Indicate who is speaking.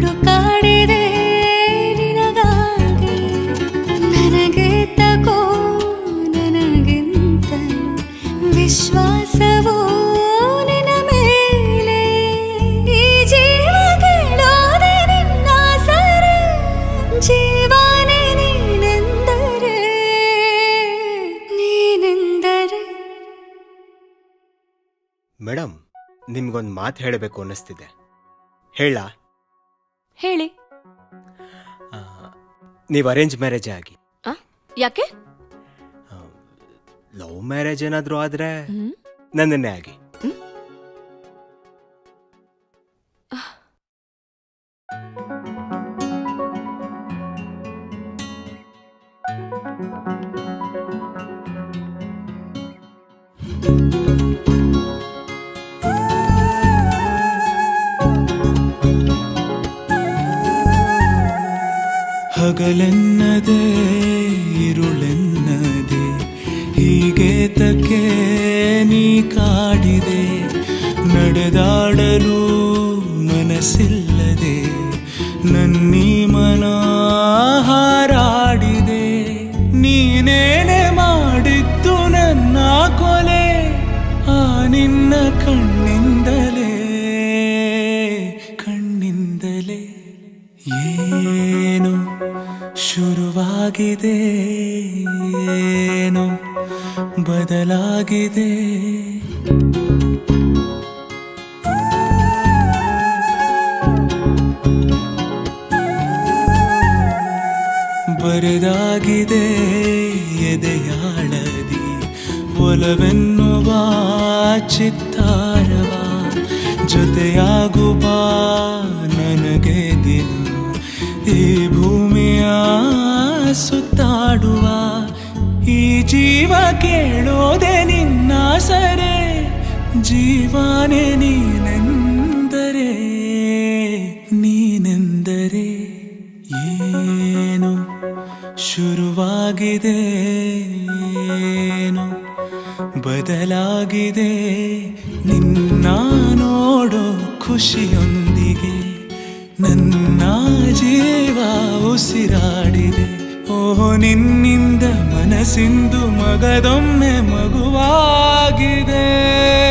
Speaker 1: ಹುಡುಕಾಡಿದೆ ನಿನಗಾಗಿ ನನಗೆ ತಗೋ ನನಗಿಂತಲೂ ವಿಶ್ವಾಸವೋ ನಿನ ಮೇಲೆ ಈ ಜೀವ ಕೇಳೋದೆ ನಿನ್ನ ಸರೆ ಜೀವನೇ ನೀನೆಂದರೆ ನೀನೆಂದರೆ
Speaker 2: ಮೇಡಮ್ ನಿಮ್ಗೊಂದು ಮಾತು ಹೇಳಬೇಕು ಅನ್ನಿಸ್ತಿದೆ ಹೇಳ
Speaker 3: ಹೇಳಿ
Speaker 2: ನೀವು ಅರೇಂಜ್ ಮ್ಯಾರೇಜೇ ಆಗಿ
Speaker 3: ಆ ಯಾಕೆ
Speaker 2: ಲವ್ ಮ್ಯಾರೇಜ್ ಏನಾದರೂ ಆದರೆ
Speaker 3: ಹ್ಮ್
Speaker 2: ನನ್ನನ್ನೇ ಆಗಿ
Speaker 4: ಹಗಲೆನ್ನದೆ ಇರುಳೆನ್ನದೆ ಹೀಗೆ ತಕ್ಕೆ ನೀ ಕಾಡಿದೆ ನಡೆದಾಡಲು ಮನಸ್ಸಿಲ್ಲದೆ ನನ್ನೀ ಮನ ಹಾರಾಡಿದೆ ನೀನೇನೆ ಮಾಡಿದ್ದು ನನ್ನ ಕೊಲೆ ಆ ನಿನ್ನ ಕಣ್ಣಿಂದಲೇ ಕಣ್ಣಿಂದಲೇ ಏನು ಶುರುವಾಗಿದೆ ಏನು ಬದಲಾಗಿದೆ ಬರೆದಾಗಿದೆ ಎದೆಯಾಳದಿ ಒಲವೆನ್ನುವ ಚಿತ್ತಾರವ ಜೊತೆಯಾಗುವ ನನಗೆ ದಿನ ಈ ಭೂಮಿಯ ಸುತ್ತಾಡುವ ಈ ಜೀವ ಕೇಳೋದೆ ನಿನ್ನ ಸರೆ ಜೀವನೇ ನೀನೆಂದರೆ ನೀನೆಂದರೆ ಏನು ಶುರುವಾಗಿದೆ ಏನು ಬದಲಾಗಿದೆ ನಿನ್ನ ನೋಡೋ ಖುಷಿಯೊಂದಿಗೆ ನನ್ನ ಜೀವ ಉಸಿರಾಡಿದೆ ಓಹೋ ನಿನ್ನಿಂದ ಮನಸ್ಸಿಂದು ಮಗದೊಮ್ಮೆ ಮಗುವಾಗಿದೆ